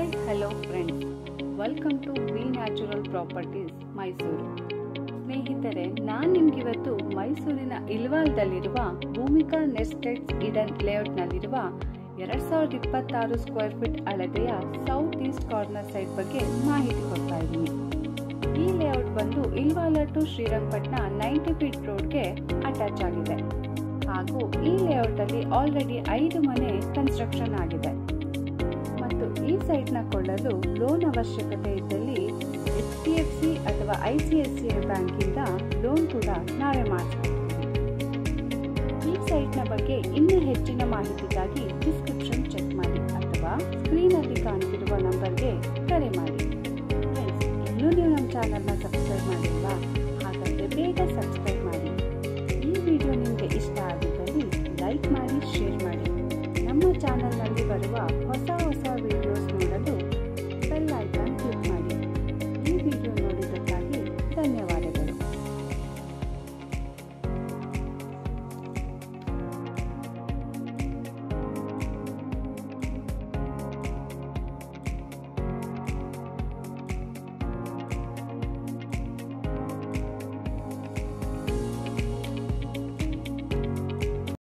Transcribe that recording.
hi hello friends welcome to B natural properties Mysuru ಸ್ನೇಹಿತರೆ ನಾನು ನಿಮ್ಗಿವತ್ತು ಮೈಸೂರಿನ ಇಲ್ವಾಲ್ದಲ್ಲಿರುವ ಭೂಮಿಕಾ ನೆಸ್ಟೆಡ್ಸ್ ಇಡನ್ ಲೇಔಟ್ನಲ್ಲಿರುವ ಎರಡ್ ಸಾವಿರದ ಇಪ್ಪತ್ತಾರು ಸ್ಕ್ವೇರ್ ಫೀಟ್ ಅಳತೆಯ ಸೌತ್ ಈಸ್ಟ್ ಕಾರ್ನರ್ ಸೈಟ್ ಬಗ್ಗೆ ಮಾಹಿತಿ ಕೊಡ್ತಾ ಇದ್ದೀನಿ ಈ ಲೇಔಟ್ ಬಂದು Ilavala to Srirangapatna ninety feet ರೋಡ್ಗೆ ಅಟ್ಯಾಚ್ ಆಗಿದೆ ಹಾಗೂ ಈ ಲೇಔಟ್ ಅಲ್ಲಿ ಆಲ್ರೆಡಿ ಐದು ಮನೆ ಕನ್ಸ್ಟ್ರಕ್ಷನ್ ಆಗಿದೆ ಮತ್ತು ಈ ಸೈಟ್ನ ಕೊಳ್ಳಲು ಲೋನ್ ಅವಶ್ಯಕತೆ ಇದ್ದಲ್ಲಿ ಎಚ್ ಡಿ ಎಫ್ ಸಿ ಅಥವಾ I C I C I ಬ್ಯಾಂಕಿಂದ ಲೋನ್ ಕೂಡ ನಾವೇ ಮಾಡಿಸ್ಕೊಡ್ತೀವಿ ಈ ಸೈಟ್ನ ಬಗ್ಗೆ ಇನ್ನೂ ಹೆಚ್ಚಿನ ಮಾಹಿತಿಗಾಗಿ ಡಿಸ್ಕ್ರಿಪ್ಷನ್ ಚೆಕ್ ಮಾಡಿ ಅಥವಾ ಸ್ಕ್ರೀನಲ್ಲಿ ಕಾಣ್ತಿರುವ ನಂಬರ್ಗೆ ಕರೆ ಮಾಡಿ ಫ್ರೆಂಡ್ಸ್ ಇನ್ನೂ ನೀವು ನಮ್ಮ ಚಾನಲ್ನ ಸಬ್ಸ್ಕ್ರೈಬ್ ಮಾಡಿಲ್ವಾ ಹಾಗಾದರೆ ಬೇಗ ಸಬ್ಸ್ಕ್ರೈಬ್ ಮಾಡಿ ಈ ವಿಡಿಯೋ ನಿಮಗೆ ಇಷ್ಟ ಆಗಿದ್ದಲ್ಲಿ ಲೈಕ್ ಮಾಡಿ ಶೇರ್ ಮಾಡಿ ನಮ್ಮ ಚಾನಲ್ನಲ್ಲಿ ಬರುವ ಹೊಸ ಹೊಸ ವಿಡಿಯೋಸ್ ನೋಡಲು ಬೆಲ್ ಐಕಾನ್ ಕ್ಲಿಕ್ ಮಾಡಿ ಈ ವಿಡಿಯೋ ನೋಡಿದ್ದಕ್ಕಾಗಿ ಧನ್ಯವಾದಗಳು